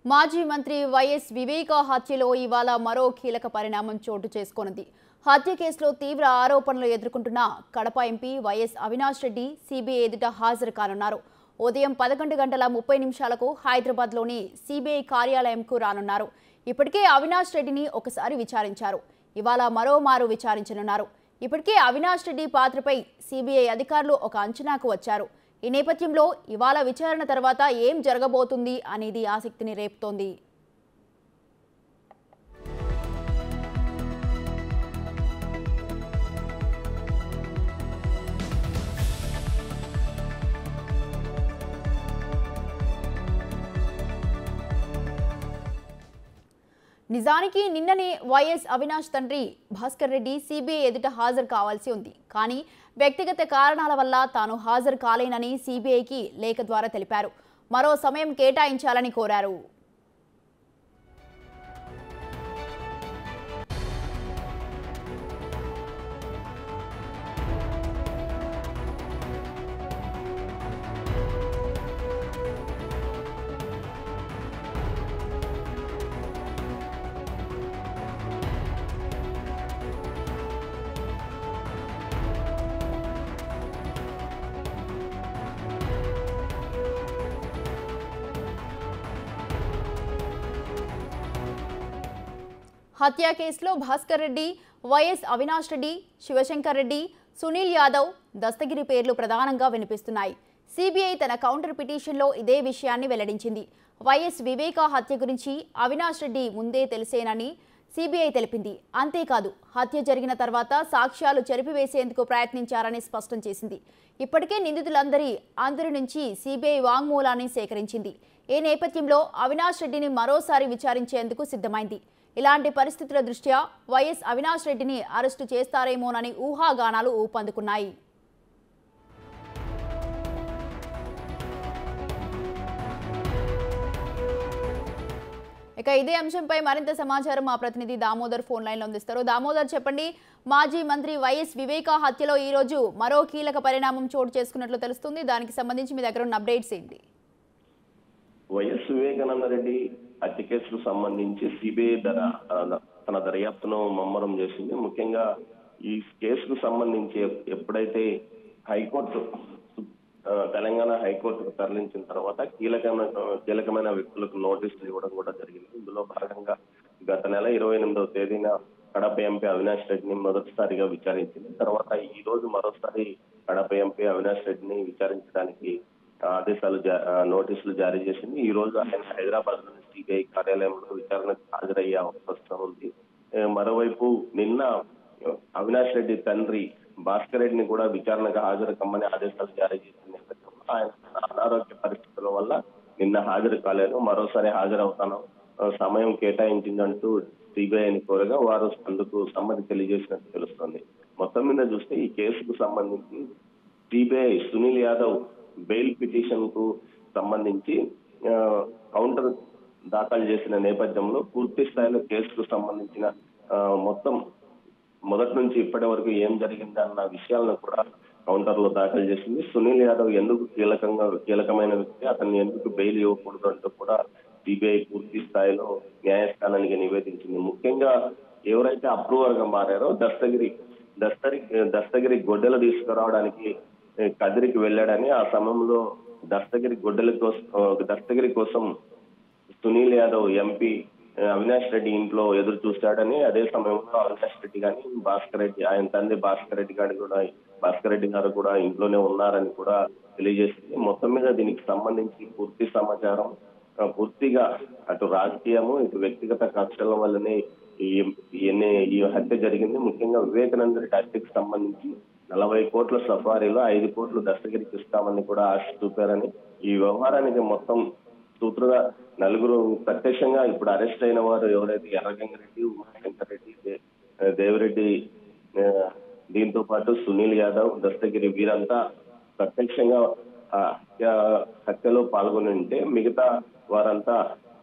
మాజీ మంత్రి వైఎస్ వివేక హత్యలో ఇవాళ మరో కీలక పరిణామం చోటు చేసుకోనుంది హత్య కేసులో తీవ్ర ఆరోపణలు ఎదుర్కొంటున్న Kadapa MP YS Avinash Reddy CBI ఎదుట హాజరు కానున్నారు ఉదయం పదకొండు గంటల ముప్పై నిమిషాలకు హైదరాబాద్లోని సిబిఐ కార్యాలయంకు రానున్నారు ఇప్పటికే అవినాష్ రెడ్డిని ఒకసారి విచారించారు ఇవాళ మరోమారు విచారించనున్నారు ఇప్పటికే అవినాష్ రెడ్డి పాత్రపై సిబిఐ అధికారులు ఒక అంచనాకు వచ్చారు ఈ నేపథ్యంలో ఇవాళ విచారణ తర్వాత ఏం జరగబోతుంది అనేది ఆసక్తిని రేపుతోంది నిజానికి నిన్ననే వైఎస్ అవినాష్ తండ్రి భాస్కర్ రెడ్డి సిబిఐ ఎదుట హాజరు కావాల్సి ఉంది కానీ వ్యక్తిగత కారణాల వల్ల తాను హాజరు కాలేనని సిబిఐకి లేఖ ద్వారా తెలిపారు మరో సమయం కేటాయించాలని కోరారు హత్య కేసులో భాస్కర్ రెడ్డి వైఎస్ అవినాష్ రెడ్డి శివశంకర్ రెడ్డి సునీల్ యాదవ్ దస్తగిరి పేర్లు ప్రధానంగా వినిపిస్తున్నాయి సిబిఐ తన కౌంటర్ పిటిషన్లో ఇదే విషయాన్ని వెల్లడించింది వైఎస్ వివేక హత్య గురించి అవినాష్ రెడ్డి ముందే తెలిసేనని సిబిఐ తెలిపింది అంతేకాదు హత్య జరిగిన తర్వాత సాక్ష్యాలు చెరిపివేసేందుకు ప్రయత్నించారని స్పష్టం చేసింది ఇప్పటికే నిందితులందరి అందరి నుంచి సిబిఐ వాంగ్మూలాన్ని సేకరించింది ఈ నేపథ్యంలో అవినాష్ రెడ్డిని మరోసారి విచారించేందుకు సిద్ధమైంది ఇలాంటి పరిస్థితుల దృష్ట్యా వైఎస్ అవినాష్ రెడ్డిని అరెస్టు చేస్తారేమోనని ఊహాగానాలు ఊపందుకున్నాయి ఇక ఇదే అంశంపై మరింత సమాచారం మా ప్రతినిధి దామోదర్ ఫోన్ లైన్లో అందిస్తారు దామోదర్ చెప్పండి మాజీ మంత్రి వైఎస్ వివేక హత్యలో ఈ రోజు మరో కీలక పరిణామం చోటు చేసుకున్నట్లు తెలుస్తుంది దానికి సంబంధించి మీ దగ్గర ఉన్న అప్డేట్స్ ఏంటి వైఎస్ వివేకానంద రెడ్డి హత్య కేసుకు సంబంధించి సిబిఐ దర తన దర్యాప్తును ముమ్మరం చేసింది ముఖ్యంగా ఈ కేసుకు సంబంధించి ఎప్పుడైతే హైకోర్టు ఆ, తెలంగాణ హైకోర్టుకు తరలించిన తర్వాత కీలకమైన కీలకమైన వ్యక్తులకు నోటీసులు ఇవ్వడం కూడా జరిగింది ఇందులో భాగంగా గత నెల ఇరవై ఎనిమిదవ తేదీన కడప ఎంపీ అవినాష్ రెడ్డిని మొదటిసారిగా విచారించింది తర్వాత ఈ రోజు మరోసారి కడప ఎంపీ అవినాష్ రెడ్డిని విచారించడానికి ఆదేశాలు జా- ఆ, నోటీసులు జారీ చేసింది ఈ రోజు ఆయన హైదరాబాద్ లోని సిబిఐ కార్యాలయంలో విచారణకు హాజరయ్యే అవకాశం ఉంది ఏ, మరోవైపు నిన్న అవినాష్ రెడ్డి తండ్రి భాస్కర్ రెడ్డిని కూడా విచారణకు హాజరు కమ్మని ఆదేశాలు జారీ చేసిన నేపథ్యంలో ఆయన అనారోగ్య పరిస్థితుల వల్ల నిన్న హాజరు కాలేదు మరోసారి హాజరవుతాను ఆ, సమయం కేటాయించిందంటూ సిబిఐని కోరగా వారు అందుకు సమ్మతి తెలియజేసినట్టు తెలుస్తోంది మొత్తం మీద చూస్తే ఈ కేసుకు సంబంధించి CBI Sunil Yadav bail petition కు సంబంధించి ఆ, కౌంటర్ దాఖలు చేసిన నేపథ్యంలో పూర్తి స్థాయిలో కేసుకు సంబంధించిన ఆ, మొత్తం మొదటి నుంచి ఇప్పటి వరకు ఏం జరిగింది అన్న విషయాలను కూడా కౌంటర్ లో దాఖలు చేసింది సునీల్ యాదవ్ ఎందుకు కీలకంగా కీలకమైన వ్యక్తి అతన్ని ఎందుకు బెయిల్ ఇవ్వకూడదు అంటూ కూడా సిబిఐ పూర్తి స్థాయిలో న్యాయస్థానానికి నివేదించింది ముఖ్యంగా ఎవరైతే అప్రూవర్ గా మారారో దస్తగిరి దస్తగిరి దస్తగిరి గొడ్డలు తీసుకురావడానికి ఏ, కదిరికి వెళ్ళాడని ఆ సమయంలో దస్తగిరి గొడ్డల కోసం ఆ, దస్తగిరి కోసం సునీల్ యాదవ్ ఎంపీ ఆ, అవినాష్ రెడ్డి ఇంట్లో ఎదురు చూశాడని అదే సమయంలో అవినాష్ రెడ్డి గాని భాస్కర్ రెడ్డి ఆయన తండ్రి భాస్కర్ రెడ్డి గారి కూడా భాస్కర్ రెడ్డి గారు కూడా ఇంట్లోనే ఉన్నారని కూడా తెలియజేసింది మొత్తం మీద దీనికి సంబంధించి పూర్తి సమాచారం ఆ, పూర్తిగా అటు రాజకీయము ఇటు వ్యక్తిగత కక్షల వల్లనే ఈ ఈ- ఈ హత్య జరిగింది ముఖ్యంగా వివేకానంద రెడ్డి హత్యకు సంబంధించి నలభై కోట్ల సఫారీలో ఐదు కోట్లు దస్తగిరికి ఇస్తామని కూడా ఆశ చూపారని ఈ వ్యవహారానికి మొత్తం సూత్రుగా నలుగురు ప్రత్యక్షంగా ఇప్పుడు అరెస్ట్ అయిన వారు ఎవరైతే ఎర్రగంగారెడ్డి ఉమాశంకర్ రెడ్డి దే- దేవిరెడ్డి ఆ, దీంతో పాటు సునీల్ యాదవ్ దస్తగిరి వీరంతా ప్రత్యక్షంగా ఆ హత్య హత్యలో పాల్గొని ఉంటే మిగతా వారంతా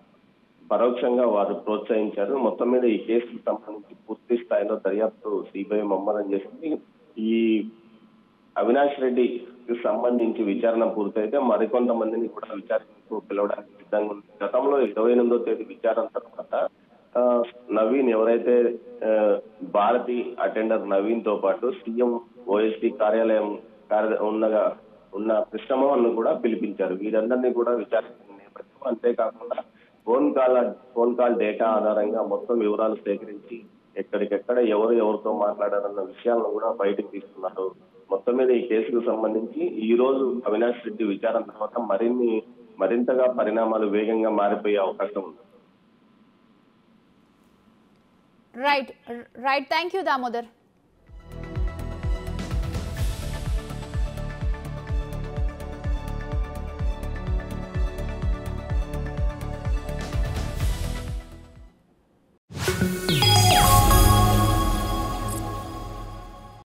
పరోక్షంగా వారు ప్రోత్సహించారు మొత్తం మీద ఈ కేసుకు సంబంధించి పూర్తి స్థాయిలో దర్యాప్తు సిబిఐ ముమ్మరం చేసింది ఈ అవినాష్ రెడ్డికి సంబంధించి విచారణ పూర్తయితే మరికొంతమందిని కూడా విచారించే విచారణకు పిలవడానికి సిద్ధంగా ఉంది గతంలో ఇరవై ఎనిమిదో తేదీ విచారణ తర్వాత ఆ, నవీన్ ఎవరైతే ఆ, భారతి అటెండర్ నవీన్ తో పాటు సీఎం ఓఎస్టీ కార్యాలయం కార్య ఉన్నగా ఉన్న కృష్ణమోహన్ ను కూడా పిలిపించారు వీరందరినీ కూడా విచారించిన నేపథ్యం అంతేకాకుండా phone call phone call data ఆధారంగా మొత్తం వివరాలు సేకరించి ఎక్కడికెక్కడ ఎవరు ఎవరితో మాట్లాడారన్న విషయాలను కూడా బయటకు తీస్తున్నారు మొత్తం మీద ఈ కేసుకు సంబంధించి ఈ రోజు అవినాష్ రెడ్డి విచారణ తర్వాత మరిన్ని మరింతగా పరిణామాలు వేగంగా మారిపోయే అవకాశం ఉంది right right thank you Damodar